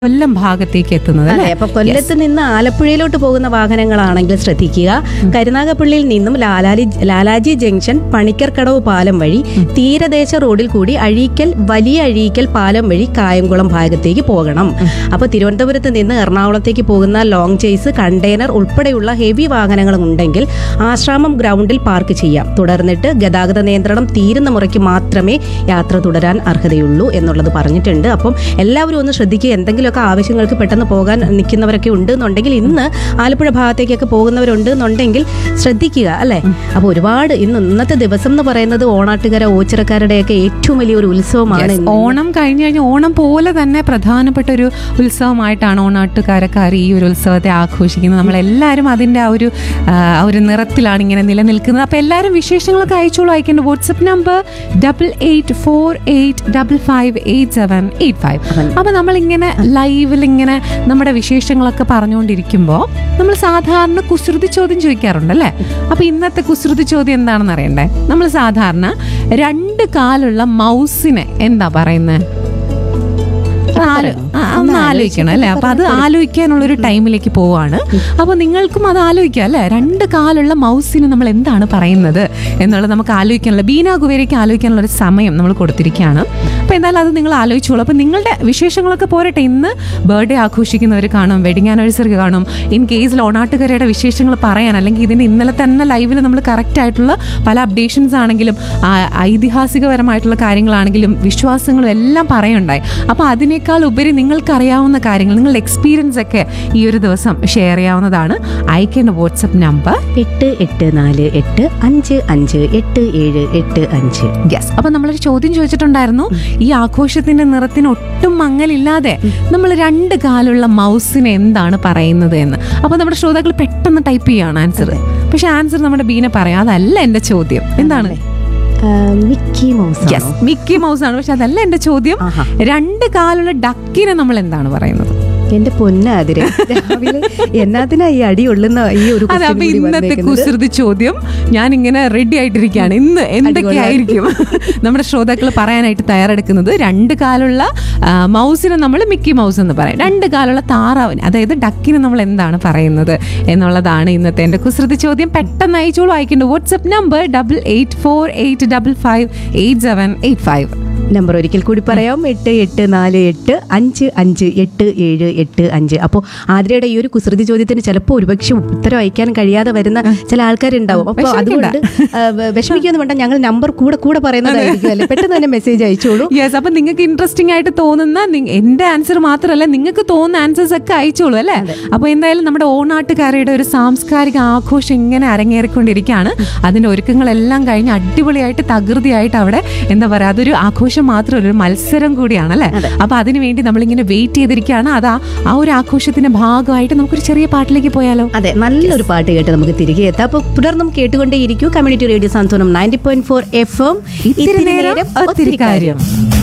കൊല്ലം ഭാഗത്തേക്ക് എത്തുന്നത് അതെ അല്ലേ അപ്പൊ കൊല്ലത്ത് നിന്ന് ആലപ്പുഴയിലോട്ട് പോകുന്ന വാഹനങ്ങളാണെങ്കിൽ ശ്രദ്ധിക്കുക കരുനാഗപ്പള്ളിയിൽ നിന്നും ലാലാലി ലാലാജി ജംഗ്ഷൻ പണിക്കർക്കടവ് പാലം വഴി തീരദേശ റോഡിൽ കൂടി അഴീക്കൽ വലിയ അഴീക്കൽ പാലം വഴി കായംകുളം ഭാഗത്തേക്ക് പോകണം അപ്പൊ തിരുവനന്തപുരത്ത് നിന്ന് എറണാകുളത്തേക്ക് പോകുന്ന ലോങ് ചേസ് കണ്ടെയ്നർ ഉൾപ്പെടെയുള്ള ഹെവി വാഹനങ്ങൾ ഉണ്ടെങ്കിൽ ആശ്രാമം ഗ്രൗണ്ടിൽ പാർക്ക് ചെയ്യാം തുടർന്നിട്ട് ഗതാഗത നിയന്ത്രണം തീരുന്ന മുറയ്ക്ക് മാത്രമേ യാത്ര തുടരാൻ അർഹതയുള്ളൂ എന്നുള്ളത് പറഞ്ഞിട്ടുണ്ട് അപ്പം എല്ലാവരും ഒന്ന് ശ്രദ്ധിക്കുക എന്തെങ്കിലുമൊക്കെ ആവശ്യങ്ങൾക്ക് പെട്ടെന്ന് പോകാൻ നിൽക്കുന്നവരൊക്കെ ഉണ്ട് എന്നുണ്ടെങ്കിൽ ഇന്ന് ആലപ്പുഴ ഭാഗത്തേക്കൊക്കെ പോകുന്നവരുണ്ട് എന്നുണ്ടെങ്കിൽ ശ്രദ്ധിക്കുക അല്ലേ അപ്പോൾ ഒരുപാട് ഇന്ന് ഇന്നത്തെ ദിവസം എന്ന് പറയുന്നത് ഓണാട്ടുകര ഓച്ചിറക്കാരുടെയൊക്കെ ഏറ്റവും വലിയൊരു ഉത്സവമാണ് ഇന്ന്. ഓണം കഴിഞ്ഞു കഴിഞ്ഞാൽ ഓണം പോലെ തന്നെ പ്രധാനപ്പെട്ട ഒരു ഉത്സവമായിട്ടാണ് ഓണാട്ടുകാരക്കാർ ഈ ഒരു ഉത്സവത്തെ ആഘോഷിക്കുന്നത് നമ്മളെല്ലാവരും അതിൻ്റെ ആ ഒരു ആ, ആ ഒരു നിറത്തിലാണ് ഇങ്ങനെ നിലനിൽക്കുന്നത് അപ്പോൾ എല്ലാവരും വിശേഷങ്ങളൊക്കെ അയച്ചോളൂ അയക്കേണ്ട WhatsApp number double eight four eight double five eight seven eight five അപ്പോൾ നമ്മളിങ്ങനെ ലൈവിൽ ഇങ്ങനെ നമ്മുടെ വിശേഷങ്ങളൊക്കെ പറഞ്ഞുകൊണ്ടിരിക്കുമ്പോൾ നമ്മൾ സാധാരണ കുസൃതി ചോദ്യം ചോദിക്കാറുണ്ടല്ലേ അപ്പോൾ ഇന്നത്തെ കുസൃതി ചോദ്യം എന്താണെന്ന് അറിയണ്ടേ നമ്മൾ സാധാരണ രണ്ട് കാലുള്ള മൗസിനെ എന്താ പറയുന്നത് ഒന്ന് ആലോചിക്കണം അല്ലേ അപ്പൊ അത് ആലോചിക്കാനുള്ള ഒരു ടൈമിലേക്ക് പോവാണ് അപ്പൊ നിങ്ങൾക്കും അത് ആലോചിക്കാം അല്ലേ രണ്ട് കാലുള്ള മൗസിന് നമ്മൾ എന്താണ് പറയുന്നത് എന്നുള്ളത് നമുക്ക് ആലോചിക്കാനുള്ള ബീന കുവേരയ്ക്ക് ആലോചിക്കാനുള്ള ഒരു സമയം നമ്മൾ കൊടുത്തിരിക്കുകയാണ് അപ്പൊ എന്തായാലും അത് നിങ്ങൾ ആലോചിച്ചോളൂ അപ്പൊ നിങ്ങളുടെ വിശേഷങ്ങളൊക്കെ പോരട്ടെ ഇന്ന് ബർത്ത്ഡേ ആഘോഷിക്കുന്നവർ കാണും വെഡിങ് ആനിവേഴ്സറി കാണും ഇൻ കേസിൽ ഓണാട്ടുകരയുടെ വിശേഷങ്ങൾ പറയാൻ അല്ലെങ്കിൽ ഇതിന്റെ ഇന്നലെ തന്നെ ലൈവിൽ നമ്മൾ കറക്റ്റ് ആയിട്ടുള്ള പല അപ്ഡേഷൻസ് ആണെങ്കിലും ആ, ഐതിഹാസികപരമായിട്ടുള്ള കാര്യങ്ങളാണെങ്കിലും വിശ്വാസങ്ങളും എല്ലാം പറയുണ്ടായി അപ്പോൾ അതിനേക്കാൾ ഉപരി നിങ്ങൾക്ക് അറിയാവുന്ന കാര്യങ്ങൾ നിങ്ങളുടെ എക്സ്പീരിയൻസ് ഒക്കെ ഈ ഒരു ദിവസം ഷെയർ ചെയ്യാവുന്നതാണ് അയക്കേണ്ട വാട്സപ്പ് നമ്പർ എട്ട് എട്ട് നാല് എട്ട് അഞ്ച് അഞ്ച് എട്ട് ഏഴ് എട്ട് അഞ്ച് യെസ് അപ്പൊ നമ്മളൊരു ചോദ്യം ചോദിച്ചിട്ടുണ്ടായിരുന്നു ഈ ആഘോഷത്തിന്റെ നിറത്തിന് ഒട്ടും മങ്ങലില്ലാതെ നമ്മൾ രണ്ട് കാലുള്ള മൗസിന് എന്താണ് പറയുന്നത് എന്ന് അപ്പൊ നമ്മുടെ ശ്രോതാക്കൾ പെട്ടെന്ന് ടൈപ്പ് ചെയ്യാണ് ആൻസർ പക്ഷെ ആൻസർ നമ്മുടെ ബീന പറയാം അതല്ല എന്റെ ചോദ്യം എന്താണ് ആ, Mickey Mouse yes Mickey Mouse ആണ് പക്ഷെ അതല്ല എന്റെ ചോദ്യം ആഹാ. രണ്ട് കാലുള്ള ഡക്കിനെ നമ്മൾ എന്താണ് പറയുന്നത് എന്റെ പൊന്നാതിരെ രാവിലെ എന്നാത്തിനാ ഈ അടി കൊള്ളുന്ന ഈ ഒരു അതെ question അപ്പൊ കൂടി ഇന്നത്തെ വന്നേക്കുന്നത്? കുസൃതി ചോദ്യം ഞാൻ ഇങ്ങനെ റെഡി ആയിട്ടിരിക്കുകയാണ് ഇന്ന് എന്തൊക്കെയായിരിക്കും നമ്മുടെ ശ്രോതാക്കൾ പറയാനായിട്ട് തയ്യാറെടുക്കുന്നത് രണ്ട് കാലുള്ള ആ, മൗസിനെ നമ്മൾ മിക്കി മൗസ് എന്ന് പറയും രണ്ട് കാലുള്ള താറാവിന് അതായത് ഡക്കിന് നമ്മൾ എന്താണ് പറയുന്നത് എന്നുള്ളതാണ് ഇന്നത്തെ എന്റെ കുസൃതി ചോദ്യം പെട്ടെന്ന് അയച്ചോളൂ അയക്കേണ്ട WhatsApp number double eight four eight double five eight seven eight five number ഒരിക്കൽ കൂടി പറയാം എട്ട് എട്ട് നാല് എട്ട് അഞ്ച് അഞ്ച് എട്ട് ഏഴ് എട്ട് അഞ്ച് അപ്പോൾ ആതിരയുടെ ഈ ഒരു കുസൃതി ചോദ്യത്തിന് ചിലപ്പോൾ ഒരുപക്ഷെ ഉത്തരം അയക്കാൻ കഴിയാതെ വരുന്ന ചില ആൾക്കാരുണ്ടാവും അപ്പോൾ വിഷമിക്കണ്ട. അതുകൊണ്ട് ആ, വ- വിഷമിക്കൊന്നും വേണ്ട ഞങ്ങൾ നമ്പർ കൂടെ കൂടെ പറയുന്നതായിരിക്കും അല്ലേ പെട്ടെന്ന് തന്നെ മെസ്സേജ് അയച്ചോളൂ യെസ് അപ്പൊ നിങ്ങൾക്ക് ഇൻട്രസ്റ്റിംഗ് ആയിട്ട് തോന്നുന്ന നി- എന്റെ ആൻസർ മാത്രമല്ല നിങ്ങൾക്ക് തോന്നുന്ന ആൻസേഴ്സ് ഒക്കെ അയച്ചോളൂ അല്ലേ അപ്പൊ എന്തായാലും നമ്മുടെ ഓണാട്ടുകാരുടെ ഒരു സാംസ്കാരിക ആഘോഷം ഇങ്ങനെ അരങ്ങേറിക്കൊണ്ടിരിക്കുകയാണ് അതിന്റെ ഒരുക്കങ്ങളെല്ലാം കഴിഞ്ഞ് അടിപൊളിയായിട്ട് തകൃതിയായിട്ട് അവിടെ എന്താ പറയാ അതൊരു ആഘോഷം മാത്രമല്ല ഒരു മത്സരം കൂടിയാണ് അല്ലേ അപ്പൊ അതിനു വേണ്ടി നമ്മളിങ്ങനെ വെയിറ്റ് ചെയ്തിരിക്കുകയാണ് അത് ആ- ആ ഒരു ആഘോഷത്തിന്റെ ഭാഗമായിട്ട് നമുക്കൊരു ചെറിയ പാട്ടിലേക്ക് പോയാലോ അതെ നല്ലൊരു പാട്ട് കേട്ട് നമുക്ക് തിരികെ എത്താം അപ്പോൾ തുടർന്നും കേട്ടുകൊണ്ടേയിരിക്കും community radio Santhwanam ninety point four F M ഇത്തിരി നേരം ഒത്തിരി കാര്യം